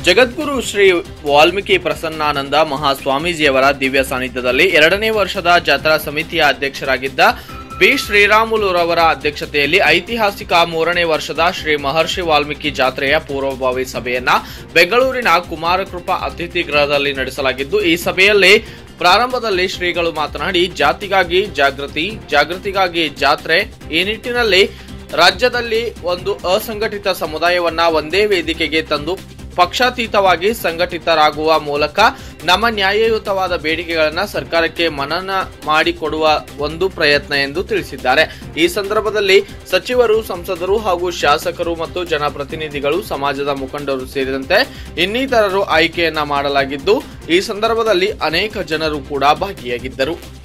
ಜಗದ್ಗುರು ಶ್ರೀ ವಾಲ್ಮೀಕಿ ಪ್ರಸನ್ನಾನಂದ ಮಹಾಸ್ವಾಮೀಜಿಯವರ ದಿವ್ಯ ಸಾನ್ನಿಧ್ಯದಲ್ಲಿ ಎರಡನೇ ವರ್ಷದ ಜಾತ್ರಾ ಸಮಿತಿಯ ಅಧ್ಯಕ್ಷರಾಗಿದ್ದ ಬಿ ಶ್ರೀರಾಮುಲುರವರ ಅಧ್ಯಕ್ಷತೆಯಲ್ಲಿ ಐತಿಹಾಸಿಕ ಮೂರನೇ ವರ್ಷದ ಶ್ರೀ ಮಹರ್ಷಿ ವಾಲ್ಮೀಕಿ ಜಾತ್ರೆಯ ಪೂರ್ವಭಾವಿ ಸಭೆಯನ್ನ ಬೆಂಗಳೂರಿನ ಕುಮಾರಕೃಪಾ ಅತಿಥಿ ಗೃಹದಲ್ಲಿ ನಡೆಸಲಾಗಿದ್ದು ಈ ಸಭೆಯಲ್ಲಿ ಪ್ರಾರಂಭದಲ್ಲಿ ಶ್ರೀಗಳು ಮಾತನಾಡಿ ಜಾತಿಗಾಗಿ ಜಾಗೃತಿ ಜಾಗೃತಿಗಾಗಿ ಜಾತ್ರೆ ಈ ನಿಟ್ಟಿನಲ್ಲಿ ರಾಜ್ಯದಲ್ಲಿ ಒಂದು ಅಸಂಘಟಿತ ಸಮುದಾಯವನ್ನ ಒಂದೇ ವೇದಿಕೆಗೆ ತಂದು ಪಕ್ಷಾತೀತವಾಗಿ ಸಂಘಟಿತರಾಗುವ ಮೂಲಕ ನಮ್ಮ ನ್ಯಾಯಯುತವಾದ ಬೇಡಿಕೆಗಳನ್ನ ಸರ್ಕಾರಕ್ಕೆ ಮನನ ಮಾಡಿಕೊಡುವ ಒಂದು ಪ್ರಯತ್ನ ಎಂದು ತಿಳಿಸಿದ್ದಾರೆ ಈ ಸಂದರ್ಭದಲ್ಲಿ ಸಚಿವರು ಸಂಸದರು ಹಾಗೂ ಶಾಸಕರು ಮತ್ತು ಜನಪ್ರತಿನಿಧಿಗಳು ಸಮಾಜದ ಮುಖಂಡರು ಸೇರಿದಂತೆ ಇನ್ನಿತರರು ಆಯ್ಕೆಯನ್ನ ಮಾಡಲಾಗಿದ್ದು ಈ ಸಂದರ್ಭದಲ್ಲಿ ಅನೇಕ ಜನರು ಕೂಡ ಭಾಗಿಯಾಗಿದ್ದರು